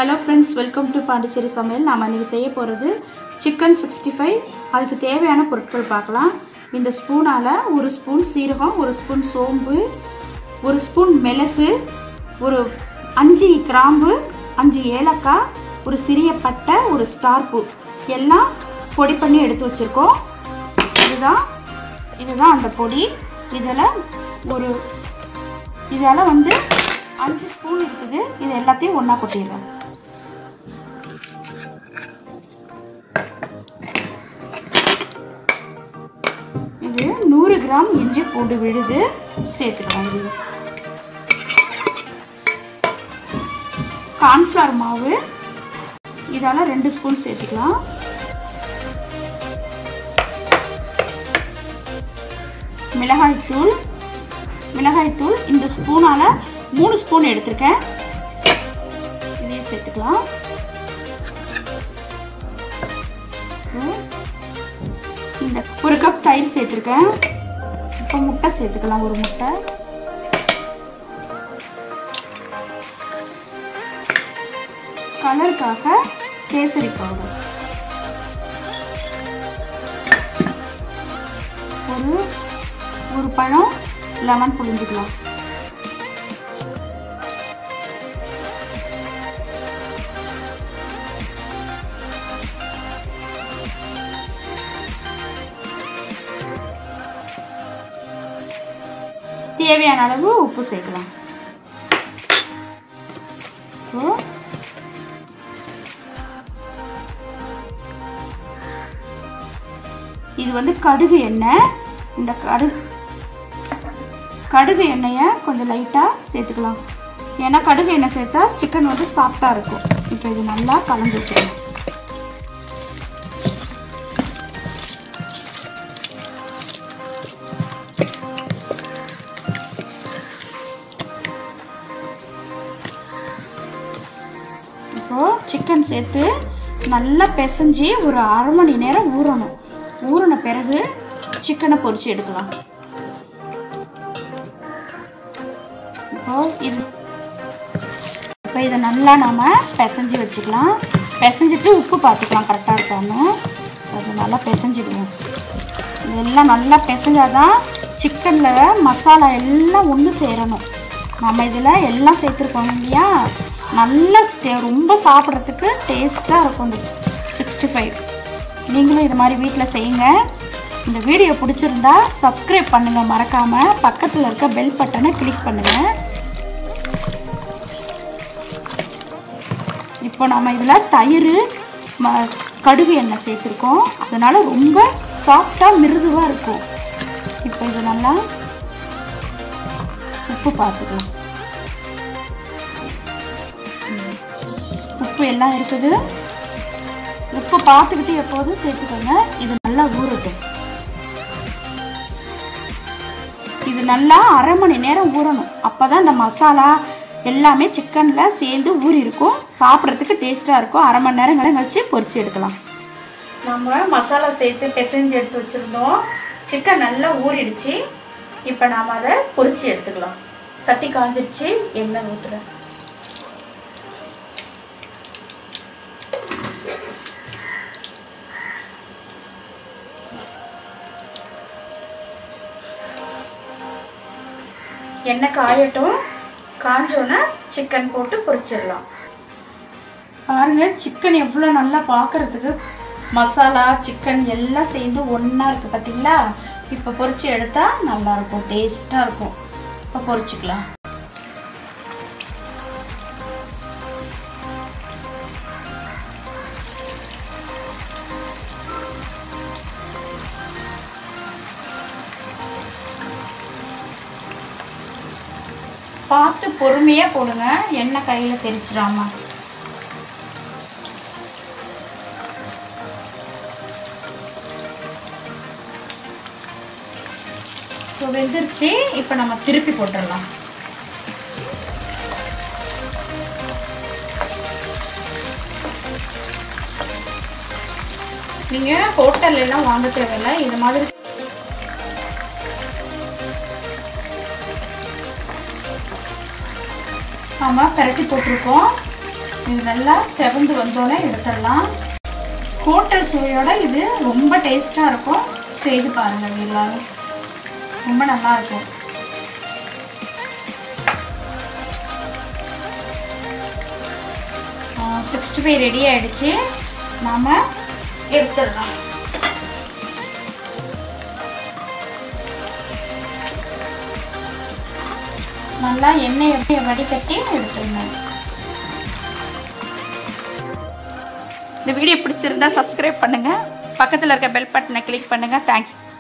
hello friends welcome to Pondicherry சமையல் நாம் இன்றைக்கி செய்ய போகிறது சிக்கன் சிக்ஸ்டி ஃபைவ் அதுக்கு தேவையான பொருட்கள் பார்க்கலாம் இந்த ஸ்பூனால் ஒரு ஸ்பூன் சீரகம் ஒரு ஸ்பூன் சோம்பு ஒரு ஸ்பூன் மிளகு ஒரு அஞ்சு கிராம்பு அஞ்சு ஏலக்காய் ஒரு சிறிய பட்டை ஒரு ஸ்டார் பூ எல்லாம் பொடி பண்ணி எடுத்து வச்சுருக்கோம் இதுதான் இதுதான் அந்த பொடி இதில் ஒரு இதால் வந்து அஞ்சு ஸ்பூன் இருக்குது இது எல்லாத்தையும் ஒன்றா கொட்டிடுறேன் இது நூறு கிராம் இஞ்சி பூண்டு விழுது சேர்த்துக்கலாம் இது கார்ன்ஃப்ளவர் மாவு இதால் ரெண்டு ஸ்பூன் சேர்த்துக்கலாம் மிளகாய்த்தூள் மிளகாய்த்தூள் இந்த ஸ்பூனால் மூணு ஸ்பூன் எடுத்திருக்கேன் இதையும் சேர்த்துக்கலாம் இந்த ஒரு கப் தயிர் சேர்த்துருக்கேன் இப்போ முட்டை சேர்த்துக்கலாம் ஒரு முட்டை கலருக்காக கேசரி பவுடர் ஒரு ஒரு பழம் லெமன் புழிஞ்சிக்கலாம் தேவையான அளவு உப்பு சேர்க்கலாம் இது வந்து கடுகு எண்ணெய் இந்த கடுகு கடுகு எண்ணெயை கொஞ்சம் லைட்டாக சேர்த்துக்கலாம் ஏன்னா கடுகு எண்ணெய் சேர்த்தா சிக்கன் வந்து சாஃப்டாக இருக்கும் இப்போ இது நல்லா கலந்து வச்சுக்கலாம் இப்போது சிக்கன் சேர்த்து நல்லா பிசைஞ்சு ஒரு அரை மணி நேரம் ஊறணும் ஊறின பிறகு சிக்கனை பொரிச்சு எடுக்கலாம் இப்போ இது இப்போ இதை நல்லா நாம் பிசைஞ்சு வச்சுக்கலாம் பிசைஞ்சிட்டு உப்பு பார்த்துக்கலாம் கரெக்டாக இருக்கான்னு அது நல்லா பிசைஞ்சிடுவோம் இதெல்லாம் நல்லா பிசைஞ்சாதான் சிக்கனில் மசாலா எல்லாம் ஒன்று சேரணும் நம்ம இதில் எல்லாம் சேர்த்துருக்கோம் இல்லையா நல்லா ரொம்ப சாப்பிட்றதுக்கு டேஸ்ட்டாக இருக்கும் இந்த சிக்ஸ்டி ஃபைவ் நீங்களும் இது மாதிரி வீட்டில் செய்யுங்க இந்த வீடியோ பிடிச்சிருந்தா சப்ஸ்கிரைப் பண்ணுங்கள் மறக்காமல் பக்கத்தில் இருக்க பெல் பட்டனை கிளிக் பண்ணுங்கள் இப்போ நம்ம இதில் தயிர் ம கடுகு எண்ணெய் சேர்த்துருக்கோம் அதனால் ரொம்ப சாஃப்டாக மிருதுவாக இருக்கும் இப்போ இது நல்லா உப்பு பார்த்துக்கலாம் உப்பு எல்லாம் இருக்குது உப்பு பார்த்துக்கிட்டு எப்போதும் சேர்த்துக்கோங்க இது நல்லா ஊறட்டும் இது நல்லா அரை மணி நேரம் ஊறணும் அப்போ தான் இந்த மசாலா எல்லாமே சிக்கனில் சேர்ந்து ஊறி இருக்கும் சாப்பிட்றதுக்கு டேஸ்ட்டாக இருக்கும் அரை மணி நேரம் வச்சு பொரிச்சு எடுக்கலாம் நம்ம மசாலா சேர்த்து பிசைஞ்சு எடுத்து வச்சுருந்தோம் சிக்கன் நல்லா ஊறிடுச்சு இப்போ நாம் அதை பொரிச்சு எடுத்துக்கலாம் சட்டி காஞ்சிருச்சு எண்ணெய் ஊற்றுறேன் எண்ணெய் காயட்டும் காஞ்சோன்னே சிக்கன் போட்டு பொரிச்சிடலாம் பாருங்க சிக்கன் எவ்வளோ நல்லா பார்க்குறதுக்கு மசாலா சிக்கன் எல்லாம் சேர்ந்து ஒன்றா இருக்குது பார்த்தீங்களா இப்போ பொரிச்சு எடுத்தால் நல்லாயிருக்கும் டேஸ்ட்டாக இருக்கும் இப்போ பொரிச்சிக்கலாம் பார்த்து பொறுமையாக போடுங்க எண்ணெய் கையில் தெரிச்சிடாம இப்போ வெந்துருச்சு இப்போ நம்ம திருப்பி போட்டுடலாம் நீங்கள் ஹோட்டல்லாம் வாங்க தேவையில்லை இது மாதிரி நாம் பரட்டி போட்டிருக்கோம் இது நல்லா செவந்து வந்தோடனே எடுத்துடலாம் ஹோட்டல் சுவையோட இது ரொம்ப டேஸ்ட்டாக இருக்கும் செய்து பாருங்கள் எல்லாரும் ரொம்ப நல்லா இருக்கும் சிக்ஸ்டி ஃபைவ் ரெடி ஆகிடுச்சு நாம் எடுத்துடலாம் நல்லா எண்ணெய் எப்படி வடிகட்டி எடுத்துடணும் இந்த வீடியோ பிடிச்சிருந்தா சப்ஸ்கிரைப் பண்ணுங்கள் பக்கத்தில் இருக்க பெல் பட்டனை கிளிக் பண்ணுங்கள் தேங்க்ஸ்